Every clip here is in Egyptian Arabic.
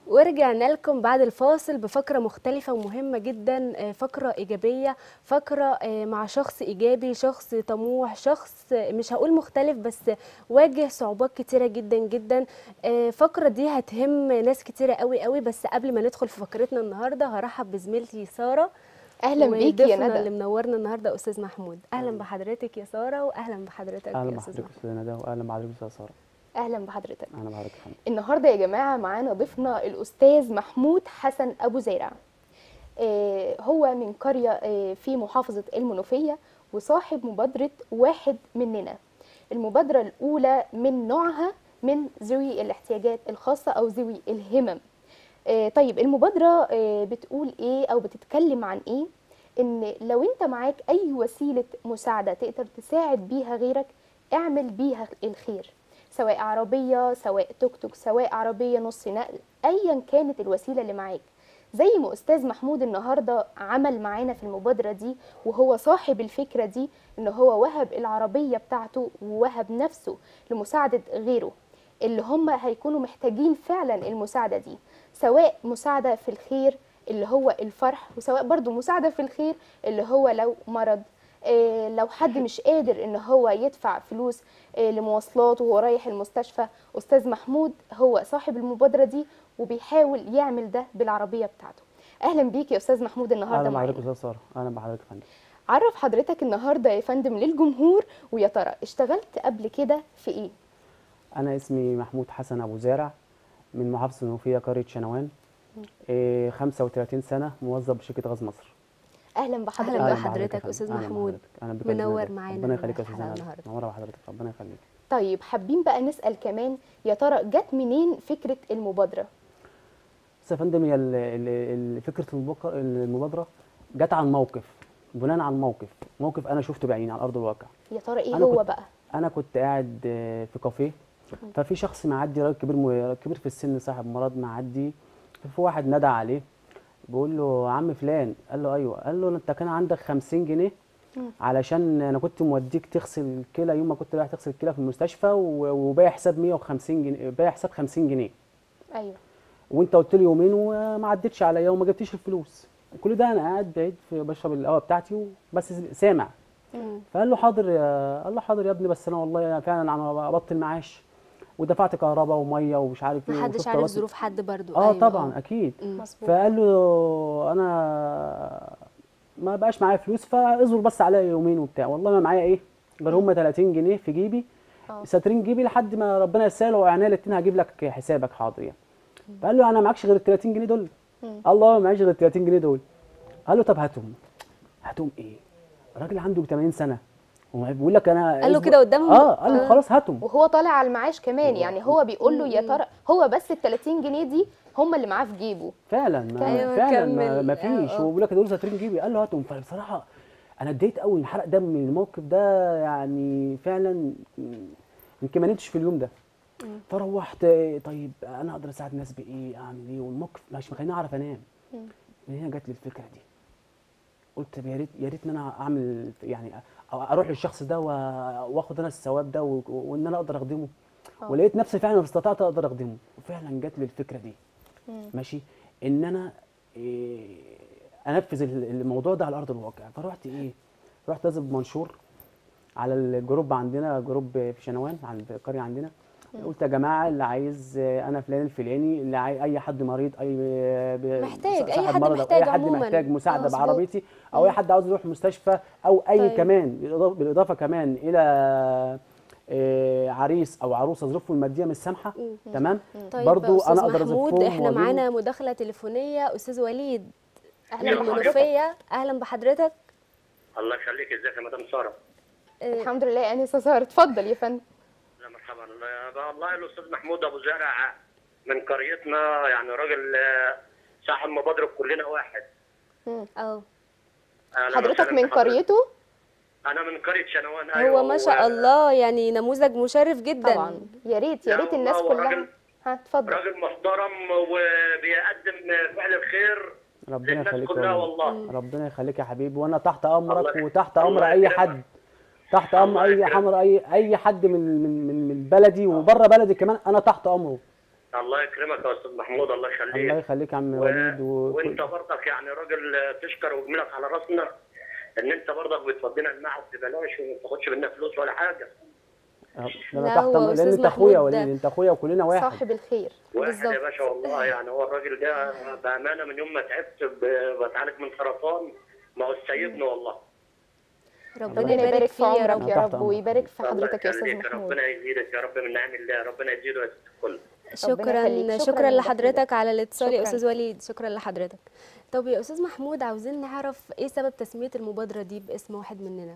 ورجعنا لكم بعد الفاصل بفقرة مختلفة ومهمة جدا آه، فقرة إيجابية فقرة آه، مع شخص إيجابي شخص طموح شخص آه، مش هقول مختلف بس واجه صعوبات كتيرة جدا جدا آه، فقرة دي هتهم ناس كتيرة قوي قوي بس قبل ما ندخل في فقرتنا النهاردة هرحب بزميلتي سارة اهلا بيكي يا وضيفنا ندى اللي منورنا النهاردة أستاذ محمود أهلا بحضرتك يا سارة وأهلا بحضرتك اهلا يا أستاذ بحضرتك محمود استاذ ندى واهلا بحضرتك استاذ ساره اهلا بحضرتك اهلا بحضرتك يا فندم النهارده يا جماعه معانا ضيفنا الاستاذ محمود حسن ابو زيرع آه، هو من قريه آه، في محافظه المنوفيه وصاحب مبادره واحد مننا المبادره الاولى من نوعها من ذوي الاحتياجات الخاصه او ذوي الهمم آه، طيب المبادره آه، بتقول ايه او بتتكلم عن ايه ان لو انت معاك اي وسيله مساعده تقدر تساعد بيها غيرك اعمل بيها الخير سواء عربيه سواء توك توك سواء عربيه نص نقل ايا كانت الوسيله اللي معاك زي ما استاذ محمود النهارده عمل معانا في المبادره دي وهو صاحب الفكره دي ان هو وهب العربيه بتاعته ووهب نفسه لمساعده غيره اللي هم هيكونوا محتاجين فعلا المساعده دي سواء مساعده في الخير اللي هو الفرح وسواء برضو مساعده في الخير اللي هو لو مرض إيه لو حد مش قادر ان هو يدفع فلوس إيه لمواصلات وهو رايح المستشفى استاذ محمود هو صاحب المبادره دي وبيحاول يعمل ده بالعربيه بتاعته اهلا بيك يا استاذ محمود النهارده اهلا معانا بحضرتك استاذ ساره اهلا بحضرتك يا فندم عرف حضرتك النهارده يا فندم للجمهور ويا ترى اشتغلت قبل كده في ايه انا اسمي محمود حسن ابو زارع من محافظه المنوفيه قريه شنوان إيه 35 سنه موظف بشركه غاز مصر اهلا بحضرتك أهلا أهلا بحضرتك يا فندم. أستاذ أهلا محمود. بحضرتك. أهلا بك يا منور ندى. معانا ربنا يخليك يا استاذ الحلقة ندى النهاردة. منوره بحضرتك ربنا يخليك طيب حابين بقى نسال كمان يا ترى جت منين فكره المبادره بس يا فندم هي ال- ال- ال- فكره المبك- المبادره جت عن موقف بناء على موقف موقف انا شفته بعيني على ارض الواقع يا ترى ايه أنا هو كنت- بقى انا كنت قاعد آه، في كافيه ففي شخص معدي راجل كبير م- كبير في السن صاحب مرض معدي ففي واحد نادى عليه بيقول له عم فلان قال له ايوه قال له انت كان عندك 50 جنيه علشان انا كنت موديك تغسل الكلى يوم ما كنت رايح تغسل الكلى في المستشفى و- وباقي حساب 150 جنيه باقي حساب 50 جنيه ايوه وانت قلت لي يومين وما عدتش عليا وما جبتيش الفلوس كل ده انا قاعد بعيد في بشرب القهوه بتاعتي وبس سامع فقال له حاضر يا قال له حاضر يا ابني بس انا والله فعلا انا ابطل معاش ودفعت كهرباء وميه ومش عارف ايه محدش وشفت عارف راتب. ظروف حد برضو اه أيوة، طبعا اكيد مظبوط فقال له انا ما بقاش معايا فلوس فاصبر بس عليا يومين وبتاع والله ما معايا ايه غير هم 30 جنيه في جيبي آه. ساترين جيبي لحد ما ربنا يسهل وعينيا الاتنين هجيب لك حسابك حاضر يعني فقال له انا معكش غير ال 30 جنيه دول الله ما معيش غير ال 30 جنيه دول قال له طب هاتهم هاتهم ايه الراجل عنده 80 سنه هو بيقول لك انا قال له اصبر- كده قدامهم؟ اه قال له خلاص هاتهم وهو طالع على المعاش كمان يعني هو بيقول له يا ترى هو بس ال 30 جنيه دي هم اللي معاه في جيبه فعلا ما أيوة، فعلا ما, كمل. ما فيش آه، آه. هو بيقول لك دول ساترين جيبي قال له هاتهم فبصراحه انا اتضايقت قوي انحرق دمي من الموقف ده يعني فعلا يمكن ما نمتش في اليوم ده فروحت طيب انا اقدر اساعد الناس بايه اعمل ايه والموقف مش مخليني اعرف انام من هنا جات لي الفكره دي قلت طب يا ريت يا ريت ان انا اعمل يعني أو اروح للشخص ده و- واخد انا الثواب ده و- وان انا اقدر اخدمه آه. ولقيت نفسي فعلا استطعت اقدر اخدمه وفعلا جات لي الفكره دي ماشي ان انا إيه انفذ ال- الموضوع ده على ارض الواقع فرحت ايه رحت نازل منشور على الجروب عندنا جروب في شنوان على القريه عندنا قلت يا جماعه اللي عايز آه، انا فلان الفلاني اللي عاي... اي حد مريض اي ب- محتاج، أي صاحب حد مرض أو محتاج اي حد عموماً. محتاج مساعده مظبوط. بعربيتي او اي حد عاوز يروح مستشفى او اي طيب. كمان بالإضافة- بالاضافه كمان الى آه، عريس او عروسه ظروفه الماديه مش سامحه تمام طيب برضو أستاذ انا اقدر محمود أزفهم احنا وأجيبهم. معانا مداخله تليفونيه استاذ وليد اهلا من بحضرتك المنوفيه اهلا بحضرتك الله يخليك ازيك يا مدام ساره آه، الحمد لله يا انسه ساره اتفضل يا فندم لا مرحبا الله- والله الاستاذ محمود ابو زرع من قريتنا يعني راجل آه، صاحب مبادره كلنا واحد اه أهلاً حضرتك وسهلاً من بحضرتك. قريته انا من قريه شنوان ايوه هو ما شاء و- الله يعني نموذج مشرف جدا طبعا يا ريت يا لا ريت الناس والله كلها راجل- ها اتفضل راجل محترم وبيقدم فعل الخير ربنا للناس يخليك كلها يا والله ربنا يخليك يا حبيبي وانا تحت الله امرك يخليك. وتحت امر الله اي يكرمك. حد تحت امر الله اي يكرمك. حمر اي اي حد من من من من بلدي وبره بلدي كمان انا تحت امره الله يكرمك يا استاذ محمود الله يخليك الله يخليك يا عم و... وليد وانت و... برضك يعني راجل تشكر وجميلك على راسنا ان انت برضك بتودينا المعهد ببلاش وما بتاخدش منها فلوس ولا حاجه ده لا، انا تحت هو أمر- لان أستاذ انت اخويا يا محمود ده- وليد انت اخويا وكلنا واحد صاحب الخير واحد يا بالظبط. باشا والله يعني هو الراجل ده بامانه من يوم ما تعبت ب- بتعالج من سرطان ما هو سايبني والله ربنا يبارك في فيه يا عمرك رب يا تحت رب أمرك. ويبارك في الله حضرتك يا استاذ يخليك، محمود ربنا يزيدك يا رب من نعم الله ربنا يزيده ويزيد الكل شكرا يخليك. شكرا, شكراً لحضرتك لحضرتك. على الاتصال يا شكراً. استاذ وليد شكرا لحضرتك طب يا استاذ محمود عاوزين نعرف ايه سبب تسميه المبادره دي باسم واحد مننا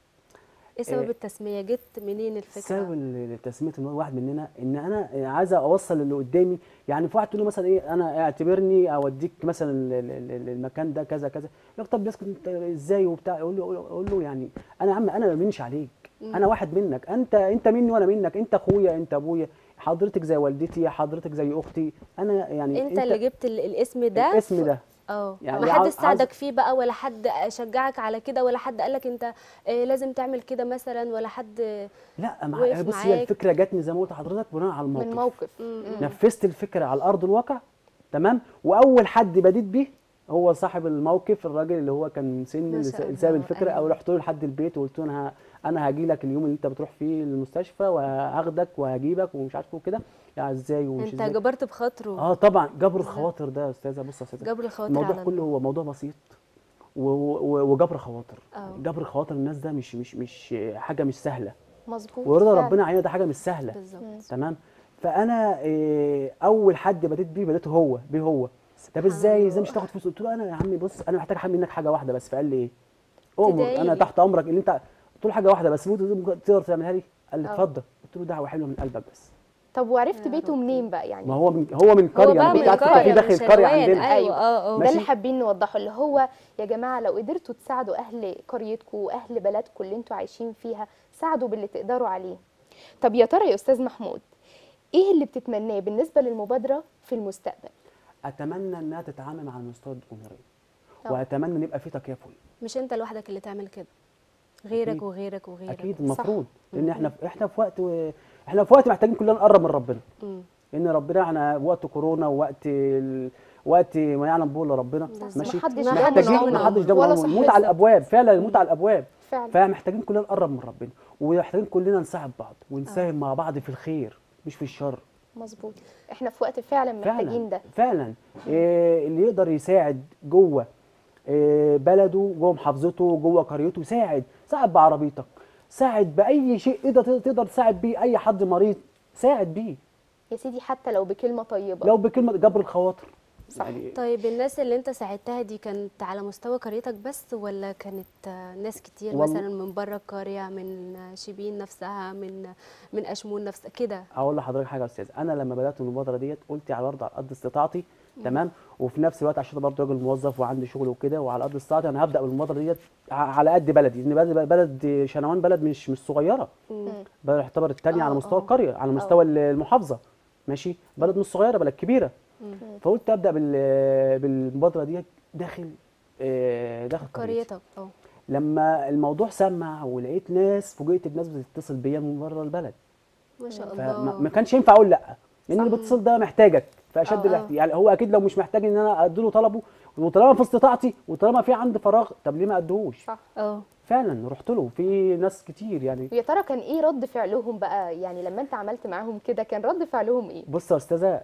ايه سبب إيه. التسميه جت منين الفكره سبب ال- تسميه الموضوع واحد مننا ان انا عايز اوصل اللي قدامي يعني في واحد تقول له مثلا ايه انا اعتبرني اوديك مثلا ال- ال- ال- المكان ده كذا كذا يقول لك طب يسكت انت ازاي وبتاع اقول له اقول له يعني انا يا عم انا ما بمنش عليك انا واحد منك انت انت مني وانا منك انت اخويا انت ابويا حضرتك زي والدتي حضرتك زي اختي انا يعني انت, اللي جبت ال- الاسم ده الاسم ده اه يعني ما حد عاوز- ساعدك فيه بقى ولا حد شجعك على كده ولا حد قالك انت آه، لازم تعمل كده مثلا ولا حد لا مع وقف بص معاك. هي الفكره جاتني زي ما قلت لحضرتك بناء على الموقف من موقف نفذت الفكره على ارض الواقع تمام واول حد بديت بيه هو صاحب الموقف الراجل اللي هو كان سن ما اللي شاء س- ساب الله، الفكره او أيوة. رحت له لحد البيت وقلت له انا ه- انا هاجي لك اليوم اللي انت بتروح فيه المستشفى وهاخدك وهجيبك ومش عارف وكده يعني ازاي ومش انت ازاي جبرت بخاطره اه طبعا جبر الخواطر ده يا استاذه بص يا استاذه جبر الخواطر الموضوع على كله الله. هو موضوع بسيط و- و- وجبر خواطر اه. جبر خواطر الناس ده مش مش مش حاجه مش سهله مظبوط ورضا فعلا. ربنا علينا ده حاجه مش سهله بالظبط تمام فانا إيه اول حد بديت بيه بديته هو بيه هو طب ازاي ازاي مش تاخد فلوس قلت له انا يا عمي بص انا محتاج احمل منك حاجه واحده بس فقال لي ايه امر انا تدعيلي. تحت امرك اللي انت قلت له حاجه واحده بس ممكن تقدر تعملها لي قال لي اه. اتفضل قلت له دعوه حلوه من قلبك بس طب وعرفت يا بيته ربي. منين بقى يعني ما هو من هو من هو قريه بقى انا من كنت قاعد في القريه كافيه داخل مش القريه هلوان. عندنا ايوه اه اه ده ماشي. اللي حابين نوضحه اللي هو يا جماعه لو قدرتوا تساعدوا اهل قريتكم واهل بلدكم اللي انتوا عايشين فيها ساعدوا باللي تقدروا عليه طب يا ترى يا استاذ محمود ايه اللي بتتمناه بالنسبه للمبادره في المستقبل اتمنى انها تتعامل مع المستوى الجمهوري اه. واتمنى ان يبقى في تكافل مش انت لوحدك اللي تعمل كده غيرك أكيد. وغيرك وغيرك اكيد المفروض لان مم. احنا في احنا في وقت و... احنا في وقت محتاجين كلنا نقرب من ربنا مم. ان ربنا احنا وقت كورونا ووقت ال... وقت ما يعلم به الا ربنا بالظبط. ماشي محدش ضامن محتاجين عمره. ما حدش ضامن ولا عمره. الموت صحته. على الابواب فعلا الموت على الابواب فعلا فمحتاجين كلنا نقرب من ربنا ومحتاجين كلنا نساعد بعض ونساهم مع بعض في الخير مش في الشر مظبوط احنا في وقت فعلا محتاجين فعلا ده فعلا إيه اللي يقدر يساعد جوه إيه بلده جوه محافظته جوه قريته ساعد ساعد بعربيتك ساعد باي شيء تقدر تقدر تساعد بيه اي حد مريض ساعد بيه يا سيدي حتى لو بكلمه طيبه لو بكلمه جبر الخواطر صح. يعني طيب الناس اللي انت ساعدتها دي كانت على مستوى قريتك بس ولا كانت آه، ناس كتير والله- مثلا من بره القريه من آه، شبين نفسها من من اشمون نفسها كده اقول لحضرتك حاجه يا استاذ انا لما بدات المبادره ديت قلت على برضه على قد استطاعتي تمام وفي نفس الوقت عشان برضه راجل موظف وعندي شغل وكده وعلى قد استطاعتي انا هبدا بالمبادره ديت ع- على قد بلدي لان بلد, بلد شنوان بلد مش مش صغيره بلد يعتبر الثانيه آه، على مستوى آه. القريه على مستوى المحافظه ماشي بلد مش صغيره بلد كبيره فقلت ابدا بال- بالمبادره ديت داخل آه، داخل قريتي قريتك اه لما الموضوع سمع ولقيت ناس فوجئت بناس بتتصل بيا من بره البلد ما شاء فما الله ما كانش ينفع اقول لا لان اللي بيتصل ده محتاجك في اشد آه، الاحتياج يعني هو اكيد لو مش محتاج ان انا اديله طلبه وطالما في استطاعتي وطالما في عندي فراغ طب ليه ما اديهوش صح اه فعلا رحت له في ناس كتير يعني ويا ترى كان ايه رد فعلهم بقى يعني لما انت عملت معاهم كده كان رد فعلهم ايه بص يا استاذه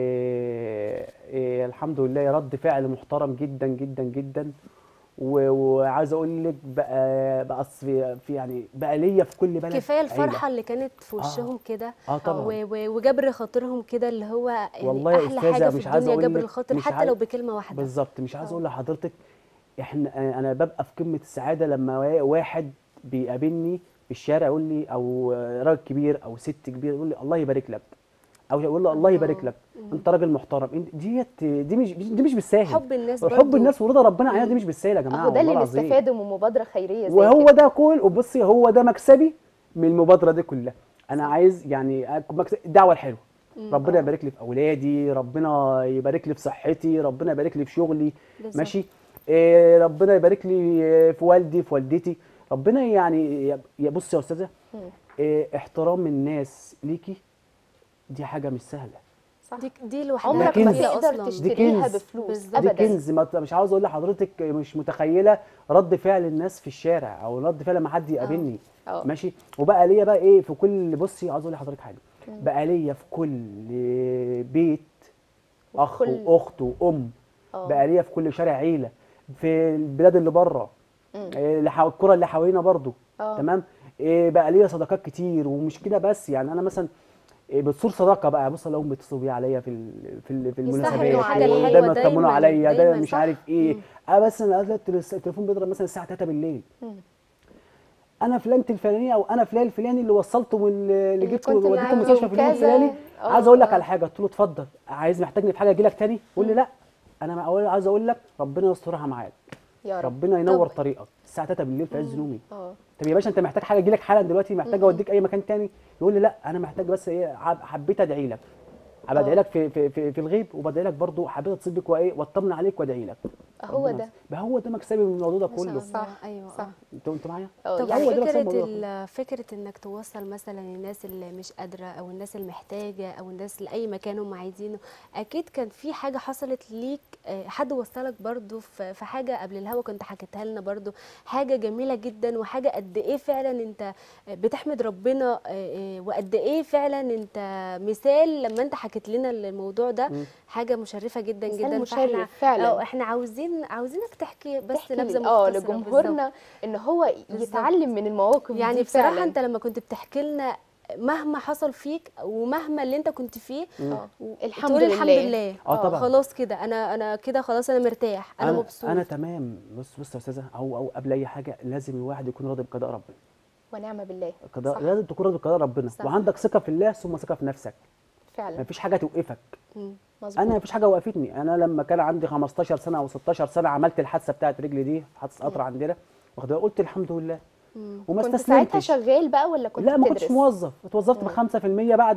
إيه إيه الحمد لله رد فعل محترم جدا جدا جدا و- وعايز اقول لك بقى بقى في في يعني بقى ليا في كل بلد كفايه عيلة. الفرحه اللي كانت في وشهم كده اه طبعا و- و- وجبر خاطرهم كده اللي هو يعني والله يا احلى أستاذة حاجه في مش عايز الدنيا أقول جبر لك- الخاطر مش حتى عايز- لو بكلمه واحده بالظبط مش عايز آه. اقول لحضرتك احنا انا أنا ببقى في قمه السعاده لما وا- واحد بيقابلني في الشارع يقول لي او راجل كبير او ست كبيره يقول لي الله يبارك لك او يقول له الله يبارك لك انت راجل محترم انت ديت دي مش دي مش بالساهل حب الناس حب برضو. الناس ورضا ربنا عليها دي مش بالساهل يا جماعه اهو ده اللي والله العظيم. نستفاده من مبادره خيريه زي وهو كده ده كل وبصي هو ده مكسبي من المبادره دي كلها انا عايز يعني أكون مكسب الدعوه الحلوه ربنا يبارك لي في اولادي ربنا يبارك لي في صحتي ربنا يبارك لي في شغلي بالظبط. ماشي إيه ربنا يبارك لي في والدي في والدتي ربنا يعني يا بصي يا استاذه إيه احترام الناس ليكي دي حاجه مش سهله صح دي دي لوحدها عمرك ده ما كنز. تقدر أصلاً. تشتريها كنز. بفلوس بالظبط. دي ابدا كنز ما مش عاوز اقول لحضرتك مش متخيله رد فعل الناس في الشارع او رد فعل لما حد يقابلني اه ماشي وبقى ليا بقى ايه في كل بصي عاوز اقول لحضرتك حاجه بقى ليا في كل بيت اخ وكل- واخت وام اه بقى ليا في كل شارع عيله في البلاد اللي بره مم. إيه، اللي حو- الكره اللي حوالينا برضو اه تمام إيه بقى ليا صداقات كتير ومش كده بس يعني انا مثلا إيه بتصور صداقه بقى بص الاقيهم بيتصلوا بيا عليا في ال- في ال- في يسهلوا المناسبات حاجة الحلوة ودايما يطمنوا دايماً- عليا دايماً دايما مش صح. عارف ايه مم. انا بس انا ألاقي التلس- التليفون بيضرب مثلا الساعه 3 بالليل مم. انا فلانة الفلانيه او انا فلان الفلاني اللي وصلته واللي اللي جبته كنت وديته معاك المستشفى في اليوم وكذا. الفلاني آه، عايز اقول لك آه. على حاجه قلت له اتفضل عايز محتاجني في حاجه اجي لك تاني يقول لي لا انا مع- أقول- عايز اقول لك ربنا يسترها معاك يا رب ربنا ينور طب- طريقك الساعه 3 بالليل في عز نومي اه طب يا باشا انت محتاج حاجه اجي لك حالا دلوقتي محتاج اوديك اي مكان تاني يقول لي لا انا محتاج بس ايه حب- حبيت ادعي لك بدعي اه. لك في في في, في الغيب وبدعي لك برضه حبيت اتصل بيك وايه واطمن عليك وادعي لك هو ربنا ده يس- بقى هو ده مكسبي من الموضوع ده ما شاء كله الله. صح، ايوه صح. آه. انتوا انتوا معايا اه طب يعني هو ده بس فكرة الموضوع. ال- فكرة انك توصل مثلا الناس اللي مش قادرة او الناس المحتاجة او الناس لأي مكان هم عايزينه اكيد كان في حاجة حصلت ليك آه، حد وصلك برضو في في حاجة قبل الهوا كنت حكيتها لنا برضو حاجة جميلة جدا وحاجة قد ايه فعلا انت بتحمد ربنا آه، آه، وقد ايه فعلا انت مثال لما انت حكيت لنا الموضوع ده مم. حاجة مشرفة جدا مثال جدا مشرف فاحنا فعلا. اه احنا عاوزين عاوزينك تحكي بس تحكي نبذة لي- اه مختصرة بالظبط. لجمهورنا ان هو بالظبط. يتعلم من المواقف يعني دي بصراحة فعلا. انت لما كنت بتحكي لنا مهما حصل فيك ومهما اللي انت كنت فيه اه و- الحمد تقول لله. الحمد لله اه طبعا. خلاص كده انا انا كده خلاص انا مرتاح انا, مبسوط انا تمام بص بص يا استاذه او او قبل اي حاجه لازم الواحد يكون راضي بقضاء ربنا ونعم بالله قضاء صح. لازم تكون راضي بقضاء ربنا صح. وعندك ثقه في الله ثم ثقه في نفسك فعلا مفيش حاجه توقفك مم. مظبوط انا مفيش حاجه وقفتني انا لما كان عندي 15 سنه او 16 سنه عملت الحادثه بتاعت رجلي دي حادثه قطر عندنا واخد بالك؟ قلت الحمد لله مم. وما كنت ساعتها استسلمتش شغال بقى ولا كنت لا ما بتدرس؟ كنتش موظف اتوظفت ب 5% بعد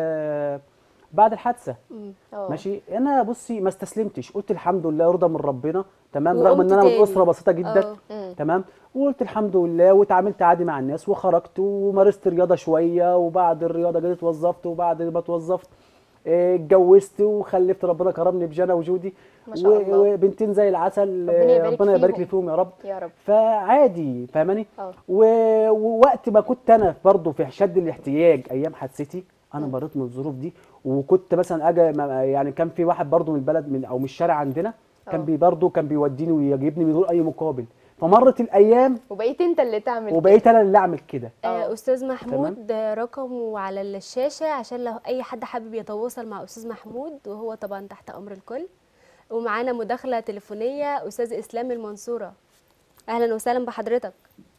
ال- بعد الحادثه مم. اه ماشي انا بصي ما استسلمتش قلت الحمد لله رضا من ربنا تمام وقمت رغم ان انا من تاني. اسره بسيطه جدا اه. مم. تمام وقلت الحمد لله واتعاملت عادي مع الناس وخرجت ومارست رياضه شويه وبعد الرياضه جيت اتوظفت وبعد ما اتوظفت آه، اتجوزت وخلفت ربنا كرمني بجنى وجودي ما شاء و- الله. وبنتين زي العسل ربنا آه، يبارك ربنا يبارك فيهم. لي فيهم يا رب يا رب فعادي فاهماني اه و- ووقت ما كنت انا برضه في شد الاحتياج ايام حادثتي انا مم. مريت من الظروف دي وكنت مثلا اجي ما- يعني كان في واحد برضه من البلد من او من الشارع عندنا كان اه. بي برضه كان بيوديني ويجيبني من غير اي مقابل فمرت الايام وبقيت انت اللي تعمل وبقيت انا اللي اعمل كده آه، اه. استاذ محمود آه، رقمه على الشاشه عشان لو اي حد حابب يتواصل مع استاذ محمود وهو طبعا تحت امر الكل ومعانا مداخله تليفونيه استاذ اسلام المنصوره اهلا وسهلا بحضرتك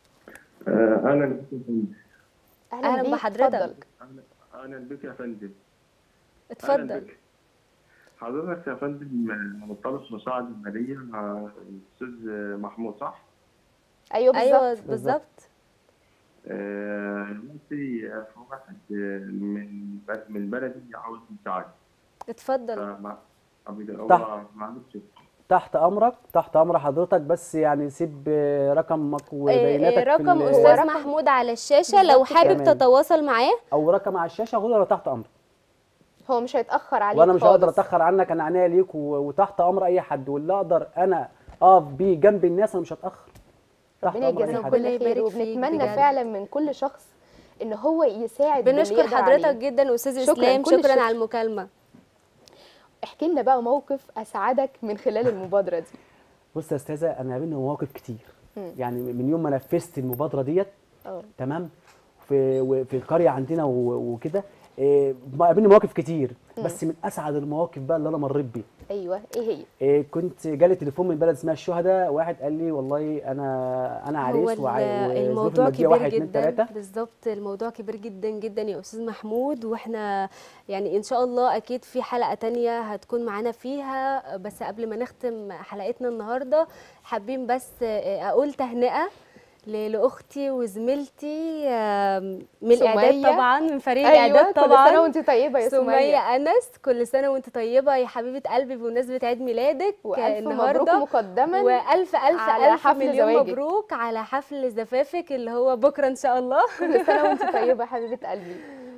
آه، اهلا بك يا فندم أهلاً بيك، بحضرتك. اتفضل. أهلاً- اهلا بك يا فندم أهلاً اتفضل بك. حضرتك يا فندم آه، طالب مساعدة مالية مع الأستاذ محمود صح؟ ايوه بالظبط ايوه بالظبط آه، دلوقتي في واحد آه، من من بلدي عاوز مساعدة اتفضل فمع- هو تحت. معلش تحت امرك تحت امر حضرتك بس يعني سيب آه، رقمك آه، وبياناتك آه، في رقم ال- استاذ رقم- محمود على الشاشه لو بالظبط حابب كده. تتواصل معاه او رقم على الشاشه خد انا تحت امرك هو مش هيتاخر عليك وانا مش هقدر خالص. اتاخر عنك انا عينيا ليك و- وتحت امر اي حد واللي اقدر انا اقف بيه جنب الناس انا مش هتاخر تحت ربنا امر اي يجازيك حد ربنا كل خير يبارك فيك وبنتمنى بجد. فعلا من كل شخص ان هو يساعد باللي بنشكر يقدر حضرتك عليه. جدا استاذ شكراً، اسلام كل شكرا الشكر. على المكالمه احكي لنا بقى موقف اسعدك من خلال المبادره دي بص يا استاذه انا قابلني مواقف كتير مم. يعني من يوم ما نفذت المبادره ديت اه تمام في و- في القريه عندنا و- وكده إيه، ما قابلني مواقف كتير بس من اسعد المواقف بقى اللي انا مريت بيها ايوه ايه هي إيه، كنت جالي تليفون من بلد اسمها الشهداء واحد قال لي والله انا انا هو عريس ال- وعا- وظروفي الموضوع المادية كبير واحد اتنين جدا تلاته بالظبط الموضوع كبير جدا جدا يا استاذ محمود واحنا يعني ان شاء الله اكيد في حلقه تانية هتكون معانا فيها بس قبل ما نختم حلقتنا النهارده حابين بس اقول تهنئه ل- لاختي وزميلتي آم، من الاعداد سمية. طبعا من فريق ايوه الاعداد كل طبعا سنه وانت طيبه يا سمية سميه انس كل سنه وانت طيبه يا حبيبه قلبي بمناسبه عيد ميلادك والف مبروك النهارده مقدما والف الف على الف حفل مليون زواجك. مبروك على حفل زفافك اللي هو بكره ان شاء الله كل سنه وانت طيبه يا حبيبه قلبي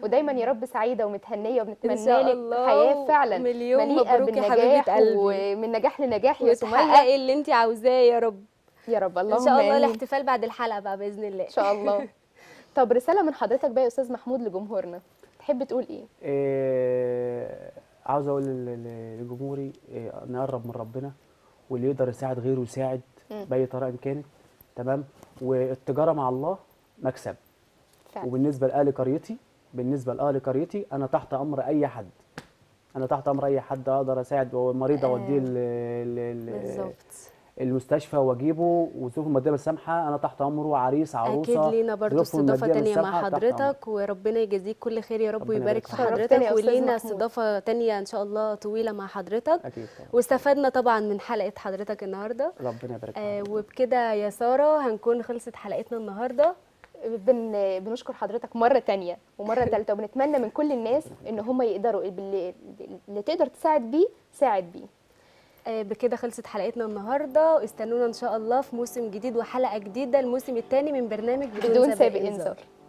ودايما يا رب سعيده ومتهنيه إن وبنتمنى شاء لك الله حياه فعلا مليون مليئه مبروك يا بالنجاح حبيبة قلبي. ومن نجاح لنجاح يا سميه وتحققي اللي انت عاوزاه يا رب يا رب اللهم ان شاء الله آمين. الاحتفال بعد الحلقه بقى باذن الله ان شاء الله طب رساله من حضرتك بقى يا استاذ محمود لجمهورنا تحب تقول ايه إيه عاوز اقول لل- لل- لجمهوري إيه نقرب من ربنا واللي يقدر يساعد غيره يساعد مم. باي طريقه إن كانت تمام والتجاره مع الله مكسب فعلا وبالنسبه لاهل قريتي بالنسبه لاهل قريتي انا تحت امر اي حد انا تحت امر اي حد اقدر اساعد مريض اوديه ال- ال- ال- بالظبط المستشفى واجيبه وظروفه الماديه مسامحه انا تحت امره عريس عروسه اكيد لينا برضو ظروفه استضافه المادية تانية مع مسامحة، تحت أمرك. حضرتك وربنا يجازيك كل خير يا رب ربنا ويبارك يبارك في فيك. شرفتني حضرتك يا أستاذ ولينا محمود. استضافه تانية ان شاء الله طويله مع حضرتك اكيد طبعا واستفدنا طبعا من حلقه حضرتك النهارده ربنا يبارك آه فيك وبكده يا ساره هنكون خلصت حلقتنا النهارده بن بنشكر حضرتك مرة تانية ومرة تالتة وبنتمنى من كل الناس ان هم يقدروا باللي اللي تقدر تساعد بيه ساعد بيه آه بكده خلصت حلقتنا النهارده استنونا ان شاء الله في موسم جديد وحلقه جديده الموسم الثاني من برنامج بدون سابق انذار